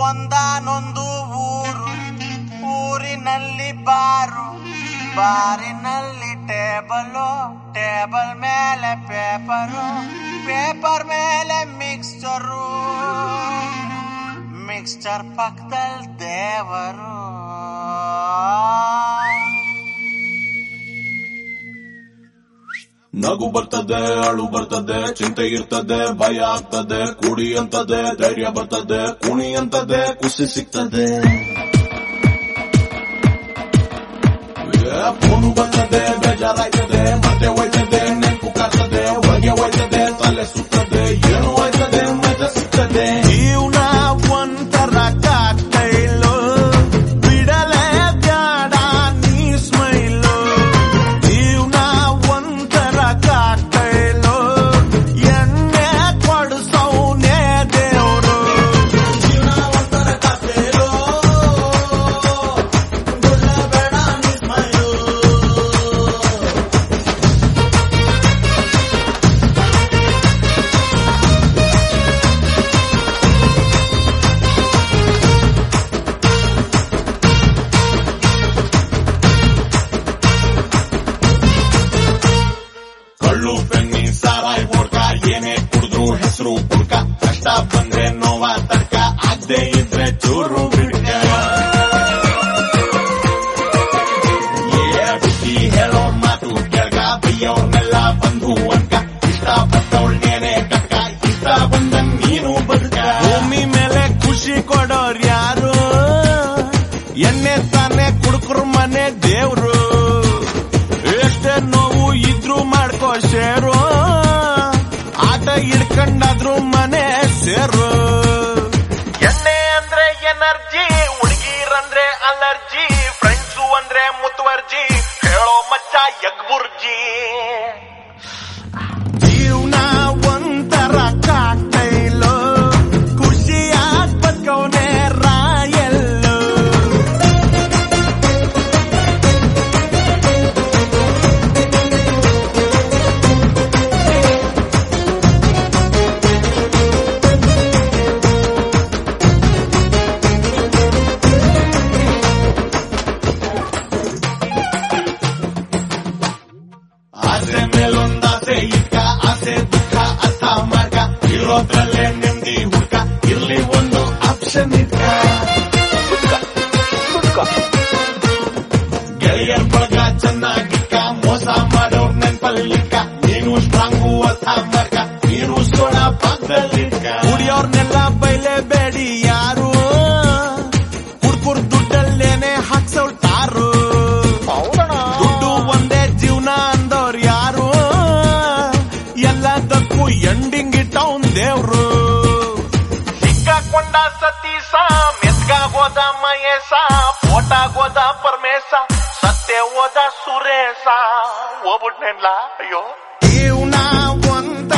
ಒಂದಾನೊಂದು ಊರು ಊರಿನಲ್ಲಿ ಬಾರು ಬಾರಿನಲ್ಲಿ ಟೇಬಲು ಟೇಬಲ್ ಮೇಲೆ ಪೇಪರು ಪೇಪರ್ ಮೇಲೆ ಮಿಕ್ಸ್ಚರು ಮಿಕ್ಸ್ಚರ್ ಪಕ್ಕದಲ್ಲಿ ದೇವರು ನಗು ಬರ್ತದೆ ಅಳು ಬರ್ತದೆ ಚಿಂತೆ ಇರ್ತದೆ ಭಯ ಆಗ್ತದೆ ಕುಡಿ ಅಂತದೆ ಧೈರ್ಯ ಬರ್ತದೆ ಕುಣಿ ಅಂತದೆ ಖುಷಿ ಸಿಗ್ತದೆ ಫೋನು ಬರ್ತದೆ ಬೇಜಾರಾಯ್ತದೆ ಮತ್ತೆ ಹೋಯ್ತದೆ ನೆನಪು ಕಾಡ್ತದೆ ಹೊರಗೆ ಹೋಯ್ತದೆ ತಲೆ ಸುತ್ತದೆ ಏನು ಹೋಯ್ತದೆ ಮಜಾ ಸಿಗ್ತದೆ ಜೀವನ ಒಂಥರ ಕಾಕ್ಟೈಲು ಬಿಡಲೇ ಬ್ಯಾಡ ನೀ ಸ್ಮೈಲು ಜೀವನ ಒಂಥರ ಕಾಕ್ಟೈಲು ಎಣ್ಣೆ ಕೊಡಿಸೋನೇ ದೇವರು ಜೀವನ ಒಂಥರ ಕಾಕ್ಟೈಲು ಬಿಡಲೇಬೇಡ ನೀ ಸ್ಮೈಲು ಕಳ್ಳು ಬೆನ್ನಿ ಸಾರಾಯ್ ಓಡ್ಕ ಏನೇ ಕುಡಿದ್ರು ಹೆಸರು ಪುಡ್ಕ ಕಷ್ಟ ಬಂದ್ರೆ ನೋವ ತಡ್ಕ ಆಗದೆ ಇದ್ರೆ ಚೂರು ಬಿಡ್ಕ ಏ ಬುದ್ಧಿ ಹೇಳೋರ್ ಮಾತು ಕೆಳಗ ಬೈಯೋರ್ನೆಲ್ಲ ಬಂಧು ಅನ್ಕ ಇಷ್ಟ ಪಟ್ಟವಳ್ನೇನೆ ಕಟ್ಕ ಇಷ್ಟ ಬಂದಂಗ್ ನೀನು ಬದುಕ ಭೂಮಿ ಮೇಲೆ ಖುಷಿ ಕೊಡೋರ್ ಯಾರು ಎಣ್ಣೆ ತಾನೆ ಕುಡ್ಕರ್ ಮನೆ ದೇವ್ರು ಎಷ್ಟೇ ನೋವು ಇದ್ರು ಮಾಡ್ಕೋ ಶೇರು ಆಟ ಹಿಡ್ಕೊಂಡಾದ್ರು ಮನೆ ಸೇರು ಎಣ್ಣೆ ಅಂದ್ರೆ ಎನರ್ಜಿ ಹುಡುಗಿರಂದ್ರೆ ಅಲರ್ಜಿ ಫ್ರೆಂಡ್ಸು ಅಂದ್ರೆ ಮುತುವರ್ಜಿ ಹೇಳೋ ಮಚ್ಚ ಯಗ್ಬುರ್ಜಿ ಜೀವನ ಒಂಥರ ಕಾಕ್ಟೈಲು ಖುಷಿಯಾಗ್ ಬದುಕವನೆ ರಾಯಲ್ಲು ಆಸೆ ಮೇಲೊಂದಾಸೆ ಇಟ್ಕ ಆಸೆ ದುಃಖ ಅರ್ಥ ಮಾಡ್ಕ ಇರೋದ್ರಲ್ಲೇ ನೆಮ್ಮದಿ ಹುಡ್ಕ ಇರ್ಲಿ ಒಂದು ಆಪ್ಷನ್ ಇಟ್ಕ ಗೆಳೆಯರ್ ಬಳಗ ಚೆನ್ನಾಗಿಟ್ಕ ಮೋಸ ಮಾಡೋರ್ ನೆನ್ಪಲ್ಲಿಟ್ಕ ನೀನು ಸ್ಟ್ರಾಂಗು ಅರ್ಥ ಮಾಡ್ಕ ನೀನು ಸೋಡ ಪಾಕದಲ್ಲಿಟ್ಕ ಕುಡಿಯೋರ್ನೆಲ್ಲ ಬೈಲೇಬೇಡಿ ಯಾರು ಕುಡ್ಕುರ್ ದುಡ್ಡಲ್ಲೇನೆ ಹಾಕ್ಸೋಳ್ತಾರು ದುಡ್ಡು ಒಂದೇ ಜೀವನ ಅಂದವ್ರು ಯಾರು ಎಲ್ಲದಕ್ಕೂ ಎಂಡಿಂಗ್ ಇಟ್ಟವನ್ ದೇವ್ರು ಸಿಕ್ಕಾಕೊಂಡ ಸತೀಸ ಮೆತ್ಗಾಗೋದ ಮಹೇಶ ಫೋಟಾಗೋದ ಪರಮೇಶ ಸತ್ಯ ಹೋದ ಸುರೇಶ ಹೋಗ್ಬಿಟ್ನೆಲ್ಲ ಅಯ್ಯೋ ಜೀವನ ಒಂದ